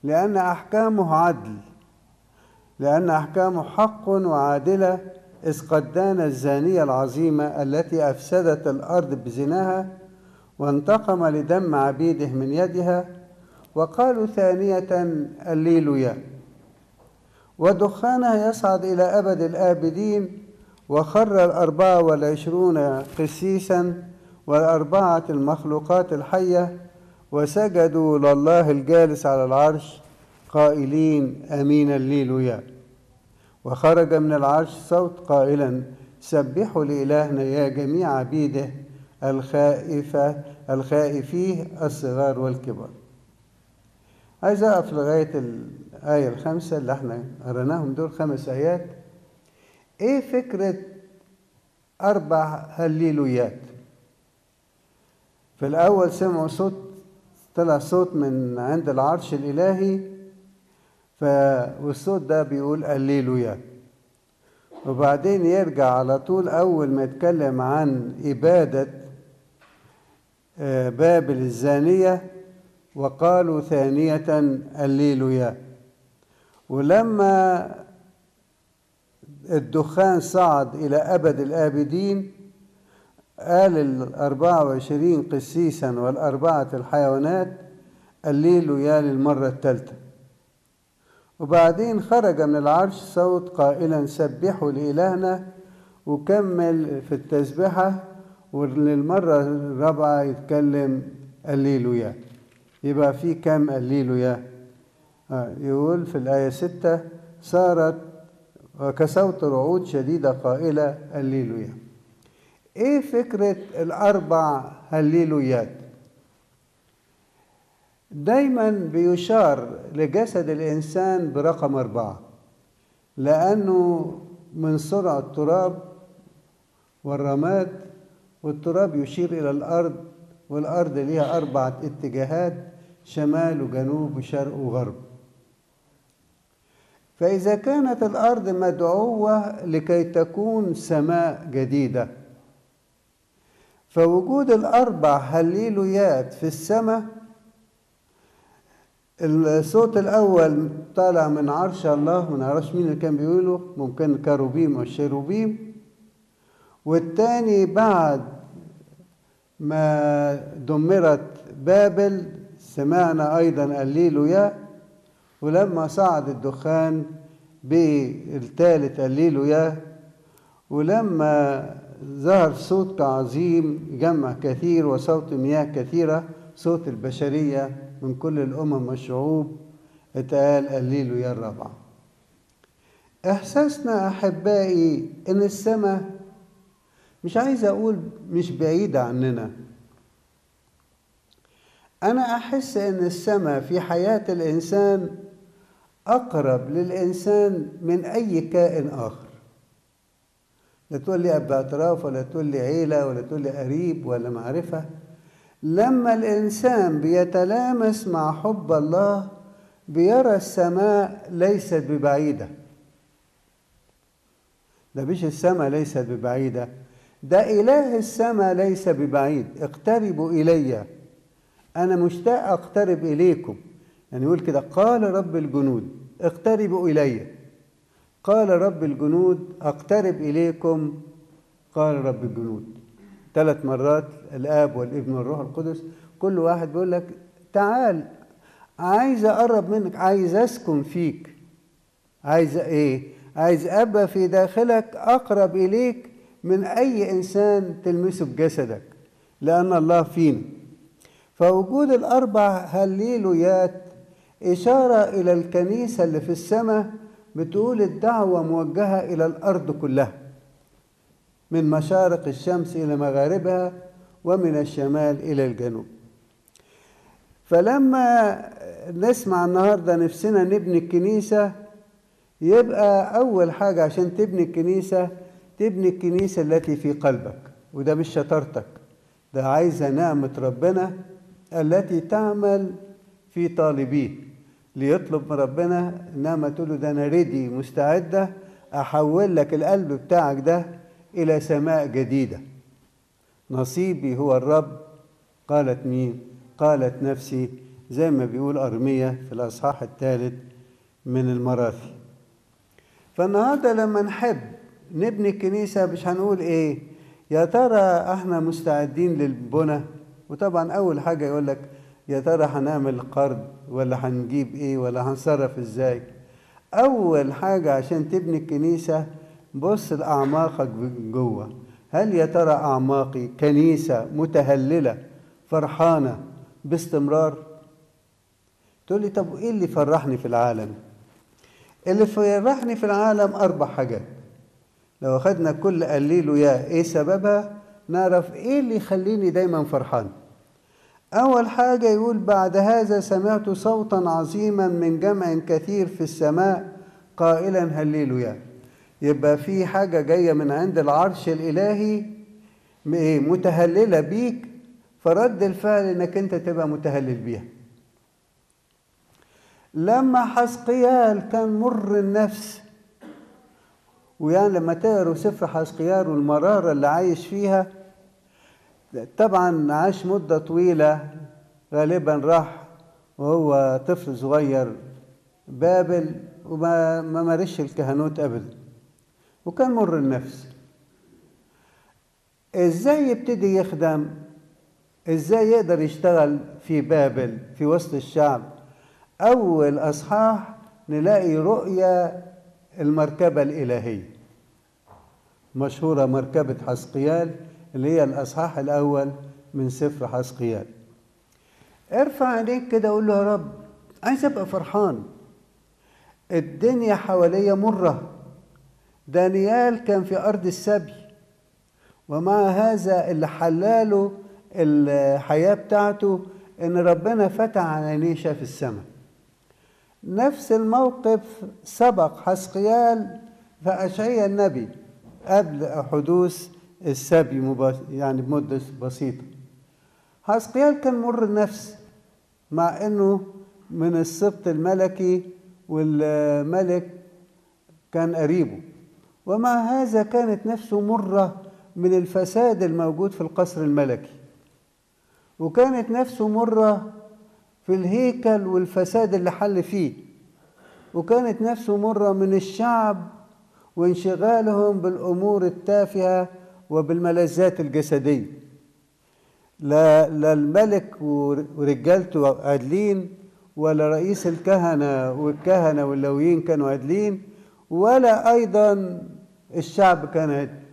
لأن أحكامه عدل لأن أحكامه حق وعادلة إذ قد دان الزانية العظيمة التي أفسدت الأرض بزناها وانتقم لدم عبيده من يدها وقالوا ثانية الليلويا ودخانها يصعد إلى أبد الآبدين وخر الأربعة والعشرون قسيسا والأربعة المخلوقات الحية وسجدوا لله الجالس على العرش قائلين امين الليلويا وخرج من العرش صوت قائلا سبحوا لالهنا يا جميع عبيده الخائفه الخائفيه الصغار والكبار عايز اقف لغايه الايه الخامسه اللي احنا قريناهم دول خمس ايات ايه فكره اربع هليلويات في الاول سمعوا صوت طلع صوت من عند العرش الالهي ف والصوت ده بيقول الليلويا وبعدين يرجع على طول اول ما يتكلم عن اباده بابل الزانيه وقالوا ثانيه الليلويا ولما الدخان صعد إلى أبد الآبدين قال الأربعة وعشرين قسيسا والأربعة الحيوانات الليل يا للمرة الثالثة وبعدين خرج من العرش صوت قائلا سبحوا لإلهنا وكمل في التسبحة وللمرة الرابعة يتكلم الليلويا يبقى في كم الليلويا آه يقول في الآية ستة صارت وكصوت رعود شديدة قائلة الليلويا ايه فكرة الأربع هليلويات دايما بيشار لجسد الإنسان برقم أربعة لأنه من سرعة التراب والرماد والتراب يشير إلى الأرض والأرض لها أربعة اتجاهات شمال وجنوب وشرق وغرب فإذا كانت الأرض مدعوة لكي تكون سماء جديدة فوجود الأربع هليلويات في السماء الصوت الأول طالع من عرش الله ما نعرفش مين اللي كان بيقوله ممكن كروبيم أو شيروبيم والتاني بعد ما دمرت بابل سمعنا أيضا الليلويا ولما صعد الدخان بالثالث الليلويا ولما ظهر صوت عظيم جمع كثير وصوت مياه كثيرة صوت البشرية من كل الأمم والشعوب اتقال الليلويا الرابعة إحساسنا أحبائي إن السماء مش عايز أقول مش بعيدة عننا أنا أحس إن السماء في حياة الإنسان أقرب للإنسان من أي كائن آخر لا تقول لي أب اعتراف ولا تقول لي عيلة ولا تقول لي قريب ولا معرفة لما الإنسان بيتلامس مع حب الله بيرى السماء ليست ببعيدة ده مش السماء ليست ببعيدة ده إله السماء ليس ببعيد اقتربوا إلي أنا مشتاق أقترب إليكم يعني يقول كده قال رب الجنود اقتربوا إلي قال رب الجنود أقترب إليكم قال رب الجنود ثلاث مرات الآب والابن والروح القدس كل واحد بيقول لك تعال عايز أقرب منك عايز أسكن فيك عايز إيه عايز أبقى في داخلك أقرب إليك من أي إنسان تلمسه بجسدك لأن الله فينا فوجود الأربع هليلويات إشارة إلى الكنيسة اللي في السماء بتقول الدعوة موجهة إلى الأرض كلها من مشارق الشمس إلى مغاربها ومن الشمال إلى الجنوب فلما نسمع النهاردة نفسنا نبني الكنيسة يبقى أول حاجة عشان تبني الكنيسة تبني الكنيسة التي في قلبك وده مش شطارتك ده عايزة نعمة ربنا التي تعمل في طالبيه ليطلب من ربنا انما تقول له ده انا ريدي مستعده احول لك القلب بتاعك ده الى سماء جديده نصيبي هو الرب قالت مين قالت نفسي زي ما بيقول أرمية في الأصحاح الثالث من المراثي فالنهارده لما نحب نبني كنيسة مش هنقول إيه يا ترى احنا مستعدين للبنى وطبعا أول حاجة يقول لك يا ترى هنعمل قرض ولا هنجيب إيه ولا هنصرف إزاي أول حاجة عشان تبني الكنيسة بص لأعماقك جوه هل يا ترى أعماقي كنيسة متهللة فرحانة باستمرار تقول لي طب إيه اللي فرحني في العالم اللي فرحني في العالم أربع حاجات لو أخدنا كل قليل يا إيه سببها نعرف إيه اللي يخليني دايما فرحان أول حاجة يقول بعد هذا سمعت صوتا عظيما من جمع كثير في السماء قائلا هللويا يبقى في حاجة جاية من عند العرش الإلهي متهللة بيك فرد الفعل انك انت تبقى متهلل بيها لما حسقيال كان مر النفس ويعني لما تقروا سفر حسقيال والمرارة اللي عايش فيها طبعا عاش مدة طويلة غالبا راح وهو طفل صغير بابل وما ما مارسش الكهنوت ابدا وكان مر النفس ازاي يبتدي يخدم ازاي يقدر يشتغل في بابل في وسط الشعب اول اصحاح نلاقي رؤيا المركبه الالهيه مشهوره مركبه حسقيال اللي هي الاصحاح الاول من سفر حسقيال ارفع عينيك كده قول له يا رب عايز ابقى فرحان الدنيا حواليا مره دانيال كان في ارض السبي ومع هذا اللي حلاله الحياة بتاعته إن ربنا فتح عينيه شاف السماء نفس الموقف سبق حسقيال في أشعياء النبي قبل حدوث السبي يعني بمدة بسيطة حسقيال كان مر النفس مع إنه من السبط الملكي والملك كان قريبه ومع هذا كانت نفسه مرة من الفساد الموجود في القصر الملكي وكانت نفسه مرة في الهيكل والفساد اللي حل فيه وكانت نفسه مرة من الشعب وانشغالهم بالأمور التافهة وبالملذات الجسدية لا, لا الملك ورجالته عادلين ولا رئيس الكهنة والكهنة واللويين كانوا عادلين ولا أيضا الشعب كان عادل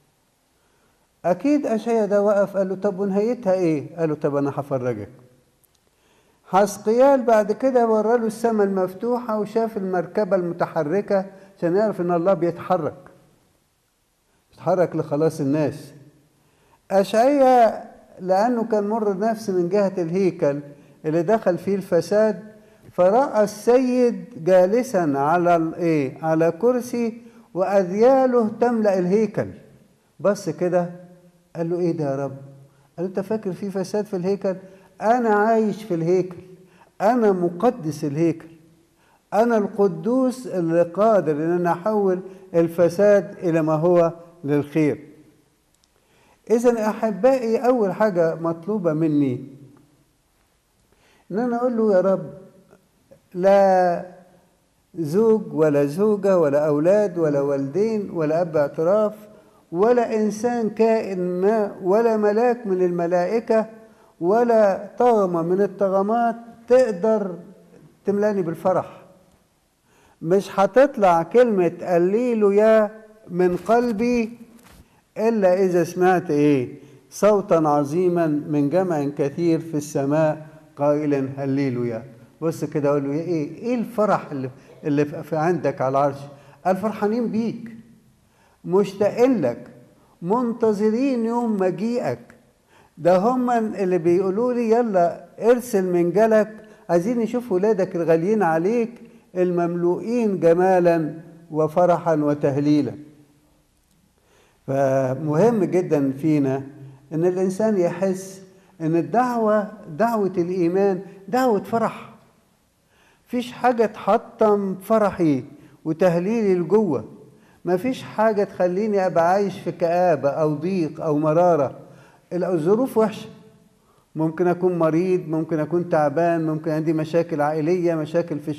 أكيد أشياء ده وقف قال له طب ونهايتها إيه؟ قال له طب أنا هفرجك. حسقيال بعد كده ورى له السماء المفتوحة وشاف المركبة المتحركة عشان يعرف إن الله بيتحرك. بيتحرك لخلاص الناس. أشعيا لأنه كان مر نفس من جهة الهيكل اللي دخل فيه الفساد فرأى السيد جالسا على الإيه؟ على كرسي وأذياله تملأ الهيكل. بص كده قال له ايه ده يا رب قال له انت فاكر في فساد في الهيكل انا عايش في الهيكل انا مقدس الهيكل انا القدوس اللي قادر ان انا احول الفساد الى ما هو للخير اذا احبائي اول حاجه مطلوبه مني ان انا اقول له يا رب لا زوج ولا زوجه ولا اولاد ولا والدين ولا اب اعتراف ولا إنسان كائن ما ولا ملاك من الملائكة ولا طغمة من الطغمات تقدر تملاني بالفرح مش هتطلع كلمة قليل يا من قلبي إلا إذا سمعت إيه صوتا عظيما من جمع كثير في السماء قائلا هللويا بص كده اقول له ايه ايه الفرح اللي اللي في عندك على العرش الفرحانين بيك مشتاقين لك منتظرين يوم مجيئك ده هم اللي بيقولوا لي يلا ارسل من جلك عايزين نشوف ولادك الغاليين عليك المملوئين جمالا وفرحا وتهليلا فمهم جدا فينا ان الانسان يحس ان الدعوه دعوه الايمان دعوه فرح فيش حاجه تحطم فرحي وتهليلي لجوه ما فيش حاجة تخليني أبقى عايش في كآبة أو ضيق أو مرارة الظروف وحشة ممكن أكون مريض ممكن أكون تعبان ممكن عندي مشاكل عائلية مشاكل في